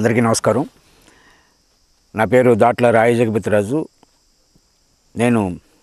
అందరికీ నమస్కారం నా పేరు దాట్ల రాయ జగపతిరాజు నేను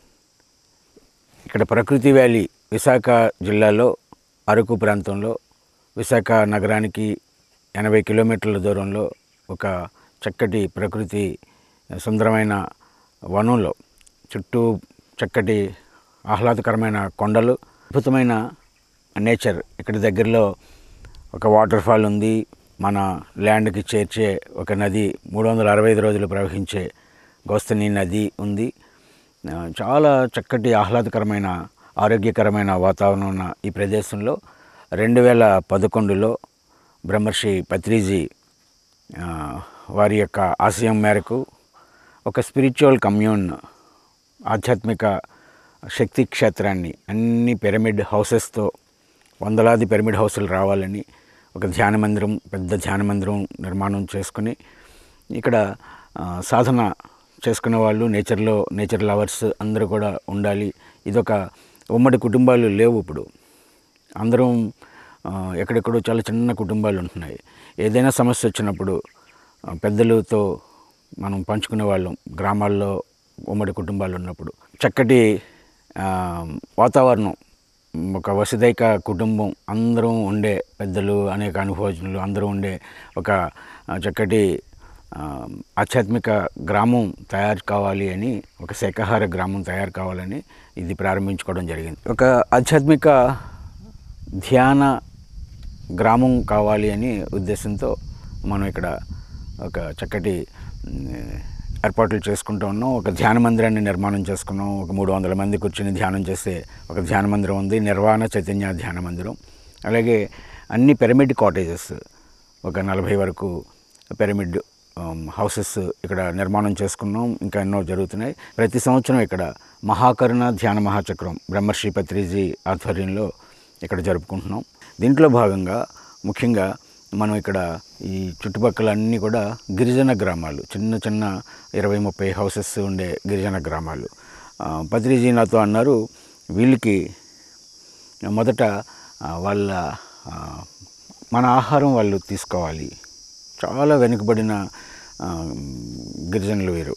ఇక్కడ ప్రకృతి వ్యాలీ విశాఖ జిల్లాలో అరకు ప్రాంతంలో విశాఖ నగరానికి ఎనభై కిలోమీటర్ల దూరంలో ఒక చక్కటి ప్రకృతి సుందరమైన వనంలో చుట్టూ చక్కటి ఆహ్లాదకరమైన కొండలు అద్భుతమైన నేచర్ ఇక్కడ దగ్గరలో ఒక వాటర్ ఫాల్ ఉంది మన ల్యాండ్కి చేర్చే ఒక నది మూడు వందల అరవై ఐదు రోజులు ప్రవహించే గోస్తని నది ఉంది ఆ, చాలా చక్కటి ఆహ్లాదకరమైన ఆరోగ్యకరమైన వాతావరణం ఉన్న ఈ ప్రదేశంలో రెండు వేల పదకొండులో బ్రహ్మర్షి పత్రిజీ ఆ, వారి యొక్క ఆశయం మేరకు ఒక స్పిరిచువల్ కమ్యూన్ ఆధ్యాత్మిక శక్తి క్షేత్రాన్ని అన్ని పిరమిడ్ హౌసెస్తో వందలాది పిరమిడ్ హౌసులు రావాలని ఒక ధ్యాన మందిరం పెద్ద ధ్యాన మందిరం నిర్మాణం చేసుకుని ఇక్కడ ఆ, సాధన చేసుకునే వాళ్ళు నేచర్లో నేచర్ లవర్స్ అందరూ కూడా ఉండాలి ఇదొక ఉమ్మడి కుటుంబాలు లేవు ఇప్పుడు అందరం ఆ, ఎక్కడెక్కడో చాలా చిన్న కుటుంబాలు ఉంటున్నాయి ఏదైనా సమస్య వచ్చినప్పుడు ఆ, పెద్దలతో మనం పంచుకునే వాళ్ళం గ్రామాల్లో ఉమ్మడి కుటుంబాలు ఉన్నప్పుడు చక్కటి ఆ, వాతావరణం ఒక వసుదైక కుటుంబం అందరం ఉండే పెద్దలు అనేక అనుభవజ్ఞులు అందరూ ఉండే ఒక ఆ, చక్కటి ఆ, ఆధ్యాత్మిక గ్రామం తయారు కావాలి అని ఒక శాకాహార గ్రామం తయారు కావాలని ఇది ప్రారంభించుకోవడం జరిగింది ఒక ఆధ్యాత్మిక ధ్యాన గ్రామం కావాలి అని ఉద్దేశంతో మనం ఇక్కడ ఒక చక్కటి మ్, ఏర్పాట్లు చేసుకుంటూ ఉన్నాం ఒక ధ్యాన మందిరాన్ని నిర్మాణం చేసుకున్నాం ఒక మూడు వందల మంది కూర్చుని ధ్యానం చేసే ఒక ధ్యాన మందిరం ఉంది నిర్వాణ చైతన్య ధ్యాన మందిరం అలాగే అన్ని పిరమిడ్ కాటేజెస్ ఒక నలభై వరకు పిరమిడ్ ఆమ్, హౌసెస్ ఇక్కడ నిర్మాణం చేసుకున్నాం ఇంకా ఎన్నో జరుగుతున్నాయి ప్రతి సంవత్సరం ఇక్కడ మహాకరుణ ధ్యాన మహాచక్రం బ్రహ్మర్షి పత్రిజీ ఆధ్వర్యంలో ఇక్కడ జరుపుకుంటున్నాం దీంట్లో భాగంగా ముఖ్యంగా మనం ఇక్కడ ఈ చుట్టుపక్కల అన్నీ కూడా గిరిజన గ్రామాలు చిన్న చిన్న ఇరవై ముప్పై హౌసెస్ ఉండే గిరిజన గ్రామాలు ఆ, పత్రిజీ నాతో అన్నారు వీళ్ళకి మొదట ఆ, వాళ్ళ ఆ, మన ఆహారం వాళ్ళు తీసుకోవాలి చాలా వెనుకబడిన ఆ, గిరిజనులు వీరు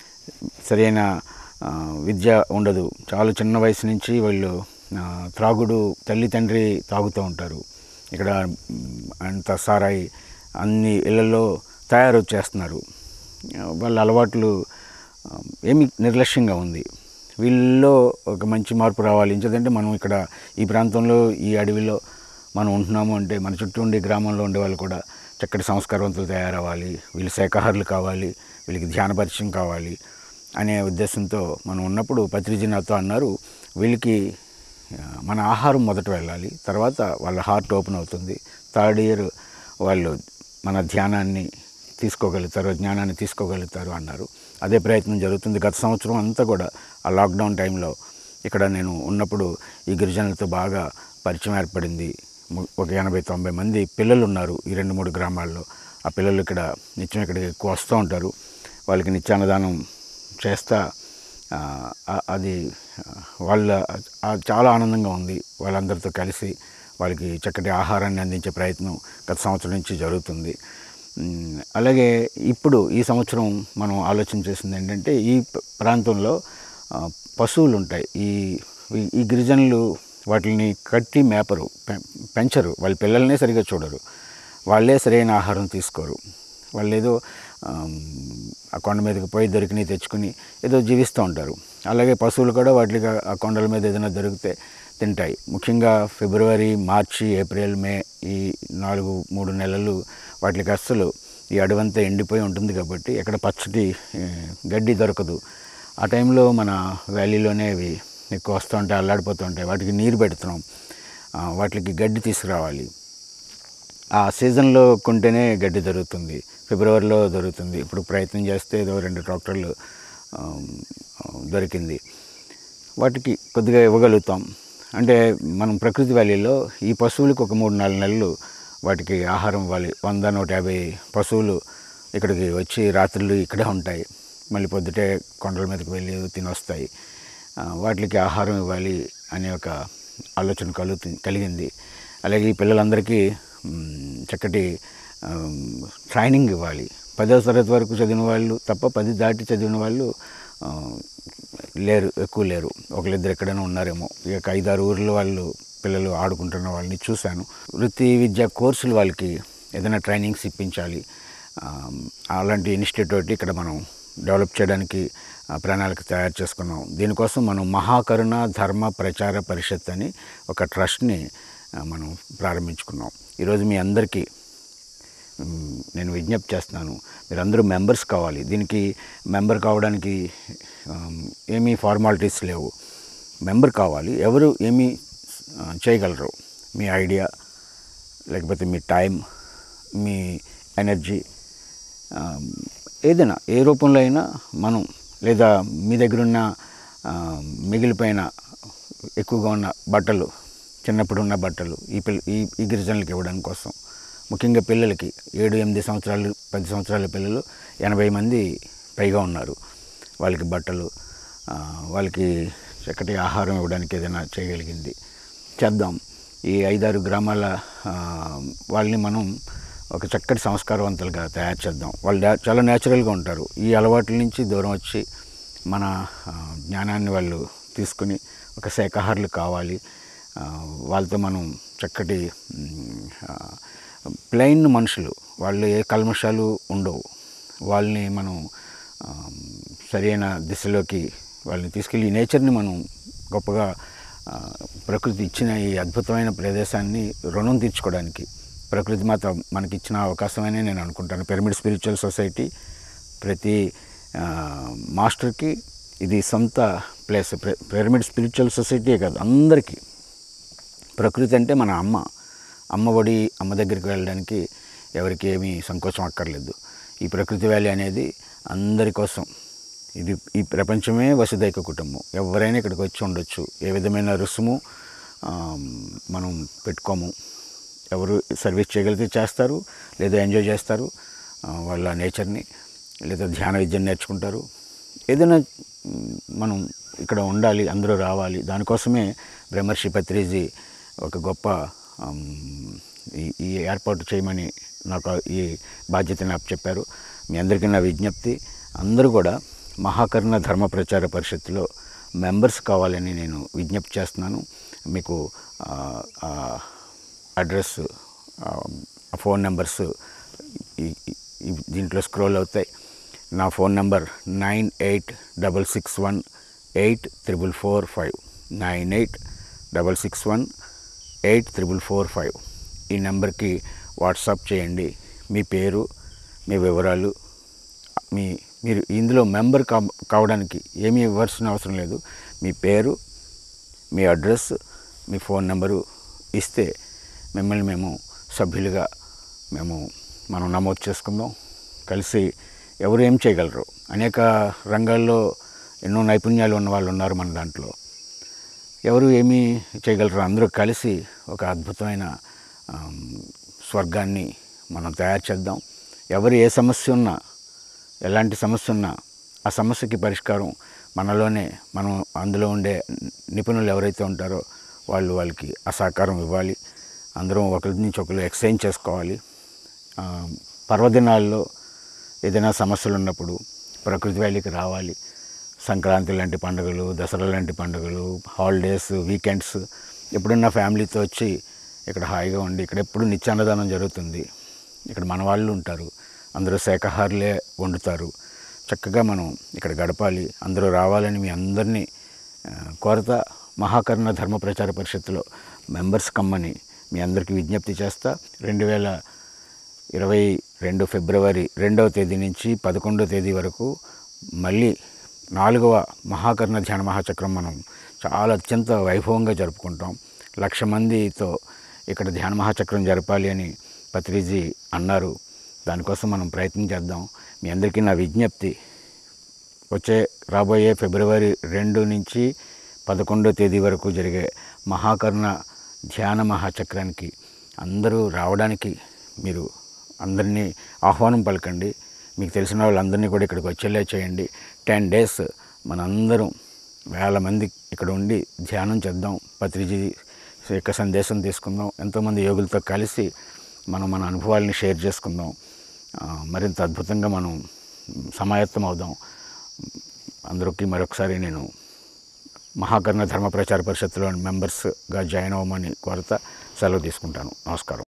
సరైన ఆ, విద్య ఉండదు చాలా చిన్న వయసు నుంచి వాళ్ళు ఆ, త్రాగుడు తల్లి తండ్రి తాగుతూ ఉంటారు ఇక్కడ మ్, అంత సారాయి అన్ని ఇళ్లలో తయారు చేస్తున్నారు ఆ, వాళ్ళ అలవాట్లు ఆ, ఏమి నిర్లక్ష్యంగా ఉంది వీళ్ళలో ఒక మంచి మార్పు రావాలి ఎందుకంటే మనం ఇక్కడ ఈ ప్రాంతంలో ఈ అడవిలో మనం ఉంటున్నాము అంటే మన చుట్టూ ఉండే గ్రామంలో ఉండే వాళ్ళు కూడా చక్కటి సంస్కారవంతులు తయారవ్వాలి వీళ్ళు శాఖాహారులు కావాలి వీళ్ళకి ధ్యాన పరిచయం కావాలి అనే ఉద్దేశంతో మనం ఉన్నప్పుడు పత్రిజీ నాతో అన్నారు వీళ్ళకి ఆ, మన ఆహారం మొదట వెళ్ళాలి తర్వాత వాళ్ళ హార్ట్ ఓపెన్ అవుతుంది థర్డ్ ఇయర్ వాళ్ళు మన ధ్యానాన్ని తీసుకోగలుగుతారు జ్ఞానాన్ని తీసుకోగలుగుతారు అన్నారు అదే ప్రయత్నం జరుగుతుంది గత సంవత్సరం అంతా కూడా ఆ లాక్డౌన్ టైంలో ఇక్కడ నేను ఉన్నప్పుడు ఈ గిరిజనులతో బాగా పరిచయం ఏర్పడింది ము- ఒక ఎనభై తొంభై మంది పిల్లలు ఉన్నారు ఈ రెండు మూడు గ్రామాల్లో ఆ పిల్లలు ఇక్కడ నిత్యం ఇక్కడికి ఎక్కువ వస్తూ ఉంటారు వాళ్ళకి నిత్యాన్నదానం చేస్తా ఆ, ఆ- అది ఆ, వాళ్ళ ఆ చాలా ఆనందంగా ఉంది వాళ్ళందరితో కలిసి వాళ్ళకి చక్కటి ఆహారాన్ని అందించే ప్రయత్నం గత సంవత్సరం నుంచి జరుగుతుంది ఉమ్, అలాగే ఇప్పుడు ఈ సంవత్సరం మనం ఆలోచన చేసింది ఏంటంటే ఈ ప- ప్రాంతంలో ఆ, పశువులు ఉంటాయి ఈ ఈ- ఈ గిరిజనులు వాటిని కట్టి మేపరు పె- పెంచరు వాళ్ళ పిల్లల్నే సరిగా చూడరు వాళ్ళే సరైన ఆహారం తీసుకోరు వాళ్ళు ఏదో ఆమ్, ఆ కొండ మీదకి పోయి దొరికినవి తెచ్చుకుని ఏదో జీవిస్తూ ఉంటారు అలాగే పశువులు కూడా వాటికి ఆ కొండల మీద ఏదైనా దొరికితే తింటాయి ముఖ్యంగా ఫిబ్రవరి మార్చి ఏప్రిల్ మే ఈ నాలుగు మూడు నెలలు వాటికి అస్సలు ఈ అడవంతా ఎండిపోయి ఉంటుంది కాబట్టి ఎక్కడ పచ్చటి ఏ, గడ్డి దొరకదు ఆ టైంలో మన వ్యాలీలోనే అవి ఎక్కువ వస్తూ ఉంటాయి అల్లాడిపోతూ ఉంటాయి వాటికి నీరు పెడుతున్నాం ఆ, వాటికి గడ్డి తీసుకురావాలి ఆ సీజన్లో కొంటేనే గడ్డి దొరుకుతుంది ఫిబ్రవరిలో దొరుకుతుంది ఇప్పుడు ప్రయత్నం చేస్తే ఏదో రెండు ట్రాక్టర్లు ఆమ్, ఆ, దొరికింది వాటికి కొద్దిగా ఇవ్వగలుగుతాం అంటే మనం ప్రకృతి వ్యాలీలో ఈ పశువులకు ఒక మూడు నాలుగు నెలలు వాటికి ఆహారం ఇవ్వాలి వంద నూట యాభై పశువులు ఇక్కడికి వచ్చి రాత్రులు ఇక్కడే ఉంటాయి మళ్ళీ పొద్దుటే కొండల మీదకి వెళ్ళి తిని వస్తాయి ఆ, వాటికి ఆహారం ఇవ్వాలి అనే ఒక ఆలోచన కలుగు కలిగింది అలాగే ఈ పిల్లలందరికీ మ్, చక్కటి ఆమ్, ట్రైనింగ్ ఇవ్వాలి పదవ తరగతి వరకు చదివిన వాళ్ళు తప్ప పది దాటి చదివిన వాళ్ళు ఆ, లేరు ఎక్కువ లేరు ఒకళ్ళిద్దరు ఎక్కడైనా ఉన్నారేమో ఇక ఐదారు ఊర్లో వాళ్ళు పిల్లలు ఆడుకుంటున్న వాళ్ళని చూశాను వృత్తి విద్యా కోర్సులు వాళ్ళకి ఏదైనా ట్రైనింగ్స్ ఇప్పించాలి ఆమ్, అలాంటి ఇన్స్టిట్యూట్ ఇక్కడ మనం డెవలప్ చేయడానికి ఆ, ప్రణాళిక తయారు చేసుకున్నాం దీనికోసం మనం మహాకరుణ ధర్మ ప్రచార పరిషత్ అని ఒక ట్రస్ట్ని ఆ, మనం ప్రారంభించుకున్నాం ఈరోజు మీ అందరికీ మ్, నేను విజ్ఞప్తి చేస్తున్నాను మీరందరూ మెంబర్స్ కావాలి దీనికి మెంబర్ కావడానికి ఆమ్, ఏమీ ఫార్మాలిటీస్ లేవు మెంబర్ కావాలి ఎవరు ఏమీ ఆ, చేయగలరు మీ ఐడియా లేకపోతే మీ టైం మీ ఎనర్జీ ఆమ్, ఏదైనా ఏ రూపంలో అయినా మనం లేదా మీ దగ్గర ఉన్న ఆ, మిగిలిపోయిన ఎక్కువగా ఉన్న బట్టలు చిన్నప్పుడు ఉన్న బట్టలు ఈ పిల్ల ఈ ఈ గిరిజనులకు ఇవ్వడం కోసం ముఖ్యంగా పిల్లలకి ఏడు ఎనిమిది సంవత్సరాలు పది సంవత్సరాల పిల్లలు ఎనభై మంది పైగా ఉన్నారు వాళ్ళకి బట్టలు ఆ, వాళ్ళకి చక్కటి ఆహారం ఇవ్వడానికి ఏదైనా చేయగలిగింది చేద్దాం ఈ ఐదారు గ్రామాల ఆ, వాళ్ళని మనం ఒక చక్కటి సంస్కారవంతులుగా తయారు చేద్దాం వాళ్ళు డా- చాలా న్యాచురల్గా ఉంటారు ఈ అలవాట్ల నుంచి దూరం వచ్చి మన ఆ, జ్ఞానాన్ని వాళ్ళు తీసుకుని ఒక శాఖాహారులు కావాలి ఆ, వాళ్ళతో మనం చక్కటి ప్లెయిన్ మనుషులు వాళ్ళు ఏ కల్మషాలు ఉండవు వాళ్ళని మనం ఆ, సరైన దిశలోకి వాళ్ళని తీసుకెళ్ళి ఈ నేచర్ని మనం గొప్పగా ఆ, ప్రకృతి ఇచ్చిన ఈ అద్భుతమైన ప్రదేశాన్ని రుణం తీర్చుకోవడానికి ప్రకృతి మాత మనకిచ్చిన అవకాశమని నేను అనుకుంటాను పిరమిడ్ స్పిరిచువల్ సొసైటీ ప్రతి ఆ, మాస్టర్కి ఇది సొంత ప్లేస్ పిర- పిరమిడ్ స్పిరిచువల్ సొసైటీయే కాదు అందరికీ ప్రకృతి అంటే మన అమ్మ అమ్మ ఒడి అమ్మ దగ్గరికి వెళ్ళడానికి ఎవరికి ఏమీ సంకోచం అక్కర్లేదు ఈ ప్రకృతి వ్యాలీ అనేది అందరి కోసం ఇది ఈ ప్రపంచమే వసుదైక కుటుంబం ఎవరైనా ఇక్కడికి వచ్చి ఉండొచ్చు ఏ విధమైన రుసుము ఆ, మనం పెట్టుకోము ఎవరు సర్వీస్ చేయగలిగితే చేస్తారు లేదా ఎంజాయ్ చేస్తారు ఆ, వాళ్ళ నేచర్ని లేదా ధ్యాన విద్యను నేర్చుకుంటారు ఏదైనా మ్, మనం ఇక్కడ ఉండాలి అందరూ రావాలి దానికోసమే బ్రహ్మర్షి పత్రిజీ ఒక గొప్ప ఆమ్, ఈ ఈ ఏర్పాటు చేయమని నాకు ఈ బాధ్యతని అప్పచెప్పారు మీ అందరికీ నా విజ్ఞప్తి అందరూ కూడా మహాకరుణ ధర్మ ప్రచార పరిషత్తులో మెంబర్స్ కావాలని నేను విజ్ఞప్తి చేస్తున్నాను మీకు ఆ, ఆ, అడ్రస్ ఆ, ఫోన్ నెంబర్స్ ఈ- ఈ- ఈ దీంట్లో స్క్రోల్ అవుతాయి నా phone number nine eight double six one eight triple four five nine eight double six one eight triple four five ఈ నెంబర్కి వాట్సాప్ చేయండి మీ పేరు మీ వివరాలు మీ మీరు ఇందులో మెంబర్ కా కావడానికి ఏమీ ఇవ్వాల్సిన అవసరం లేదు మీ పేరు మీ అడ్రస్ మీ ఫోన్ నెంబరు ఇస్తే మిమ్మల్ని మేము సభ్యులుగా మేము మనం నమోదు చేసుకుందాం కలిసి ఎవరు ఏం చేయగలరు అనేక రంగాల్లో ఎన్నో నైపుణ్యాలు ఉన్న వాళ్ళు ఉన్నారు మన దాంట్లో ఎవరు ఏమీ చేయగలరు అందరూ కలిసి ఒక అద్భుతమైన ఆమ్, స్వర్గాన్ని మనం తయారు చేద్దాం ఎవరు ఏ సమస్య ఉన్నా ఎలాంటి సమస్య ఉన్నా ఆ సమస్యకి పరిష్కారం మనలోనే మనం అందులో ఉండే నిపుణులు ఎవరైతే ఉంటారో వాళ్ళు వాళ్ళకి ఆ సహకారం ఇవ్వాలి అందరం ఒకరి నుంచి ఒకరు ఎక్స్చేంజ్ చేసుకోవాలి ఆ, పర్వదినాల్లో ఏదైనా సమస్యలు ఉన్నప్పుడు ప్రకృతి వ్యాలీకి రావాలి సంక్రాంతి లాంటి పండుగలు దసరా లాంటి పండుగలు హాలిడేస్ వీకెండ్స్ ఎప్పుడున్న ఫ్యామిలీతో వచ్చి ఇక్కడ హాయిగా ఉండి ఇక్కడ ఎప్పుడు నిత్యాన్నదానం జరుగుతుంది ఇక్కడ మన వాళ్ళు ఉంటారు అందరూ శాఖాహారులే వండుతారు చక్కగా మనం ఇక్కడ గడపాలి అందరూ రావాలని మీ అందరినీ ఆ, కోరతా మహాకరుణ ధర్మ ప్రచార పరిషత్తులో మెంబర్స్ కమ్మని మీ అందరికీ విజ్ఞప్తి చేస్తా రెండు వేల ఇరవై రెండు ఫిబ్రవరి రెండవ తేదీ నుంచి పదకొండవ తేదీ వరకు మళ్ళీ నాలుగవ మహాకర్ణ ధ్యాన మహాచక్రం మనం చాలా అత్యంత వైభవంగా జరుపుకుంటాం లక్ష మందితో ఇక్కడ ధ్యాన మహాచక్రం జరపాలి అని పత్రిజీ అన్నారు దానికోసం మనం ప్రయత్నం చేద్దాం మీ అందరికీ నా విజ్ఞప్తి వచ్చే రాబోయే ఫిబ్రవరి రెండు నుంచి పదకొండో తేదీ వరకు జరిగే మహాకర్ణ ధ్యాన మహాచక్రానికి అందరూ రావడానికి మీరు అందరినీ ఆహ్వానం పలకండి మీకు తెలిసిన వాళ్ళందరినీ కూడా ఇక్కడికి వచ్చేలా చేయండి టెన్ డేస్ మనందరం వేల మంది ఇక్కడ ఉండి ధ్యానం చేద్దాం పత్రిజీ యొక్క సందేశం తీసుకుందాం ఎంతోమంది యోగులతో కలిసి మనం మన అనుభవాల్ని షేర్ చేసుకుందాం ఆ, మరింత అద్భుతంగా మనం సమాయత్తం అవుదాం అందరికీ మరొకసారి నేను మహాకర్ణ ధర్మ ప్రచార పరిషత్తులో మెంబర్స్గా జాయిన్ అవ్వమని కోరత సెలవు తీసుకుంటాను నమస్కారం